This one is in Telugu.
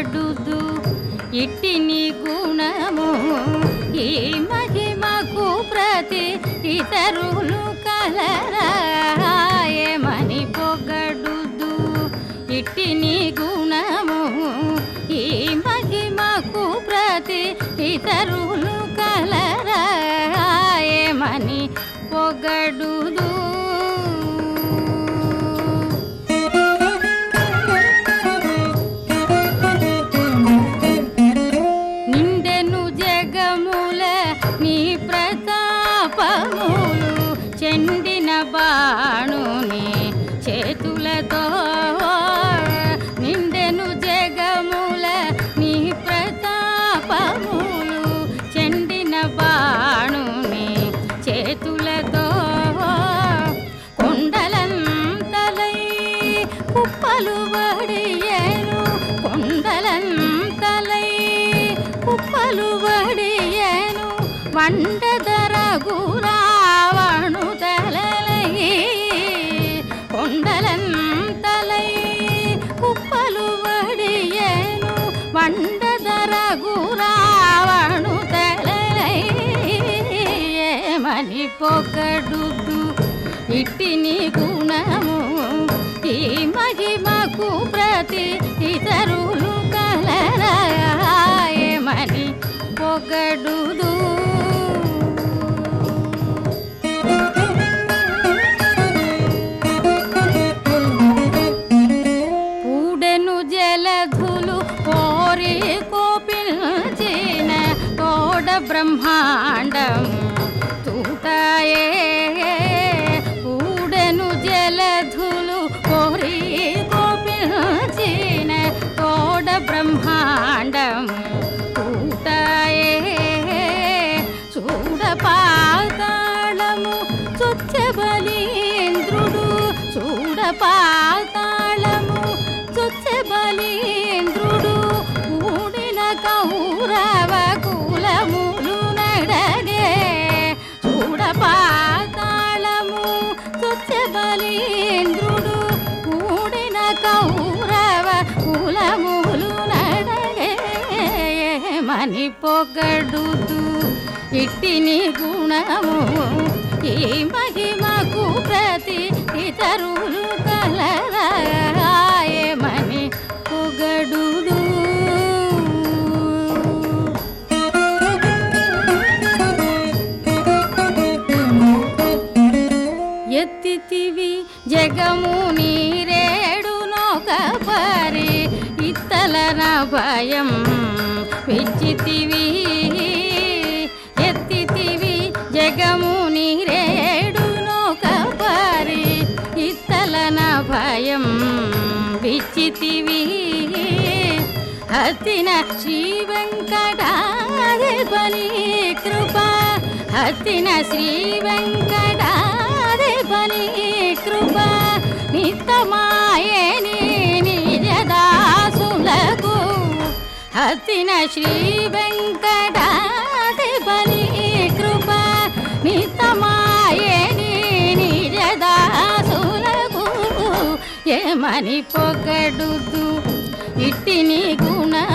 పొగడుదు ఇట్టి నీ గుణము ఈ మహిమకు ప్రతి ఇతరులు కలరాయమని పొగడుదు ఇట్టి నీ గుణము ఈ మహిమకు ప్రతి ఇతరులు కలరాయమని పొగడుదు నిండెను జగముల నీ ప్రతాపములు చెండిన బాణుని చేతులతో నిండెను జగముల నీ ప్రతాపములు చెండిన బాణుని చేతులతో కొండలంతలై కుప్పలు వడియేను కొండలంతలై కుప్పలు వడియేను వండదరగు రావణు తలలై కొండలంతలై కుప్పలు వడియేను వండదరగు రావణు తలలై ఏమని పొగడుదు ఇట్టి నీ గుణము ఈ మహిమకు ప్రతి ఇతరులు కలరాయమని పొగడుదు పూడెను జలధులు కోరి కోపిల్చిన తోడ బ్రహ్మాండం తూటాయే పూడెను జలధులు కోరి కోపిల్చిన తోడ బ్రహ్మాండం తూటాయే చూడ పాతాళము చొచ్చబలీంద్రుడు చూడ పాతాళము చొచ్చబలీంద్రుడు కూడిన కౌరవ కులములు నడగే చూడ పాతాళము చొచ్చబలీంద్రుడు కూడిన కౌరవ కులములు నడగే మని పొగడుతూ ఇట్టి నీ గుణము ఈ మహిమకు ప్రతి ఇతరులు కలరాయమని పొగడుదు ఎత్తితివి జగము నీరేడు నోక పరి ఇత్తలన భయం పెంచితివి ఎత్తితివి జగము నీరేడు నోక పరి ఇత్తలన భయం విచ్చితివి హతిన శ్రీ వెంకటాధిపని కృప హతిన శ్రీ వెంకటాధిపని కృప నితమాయని నిజదాసులకు హతిన శ్రీ వెంకటాధిపని కృప నితమాయని నిజదాసులకు ఏమని పొగడుదు ఇట్టి నీ గుణ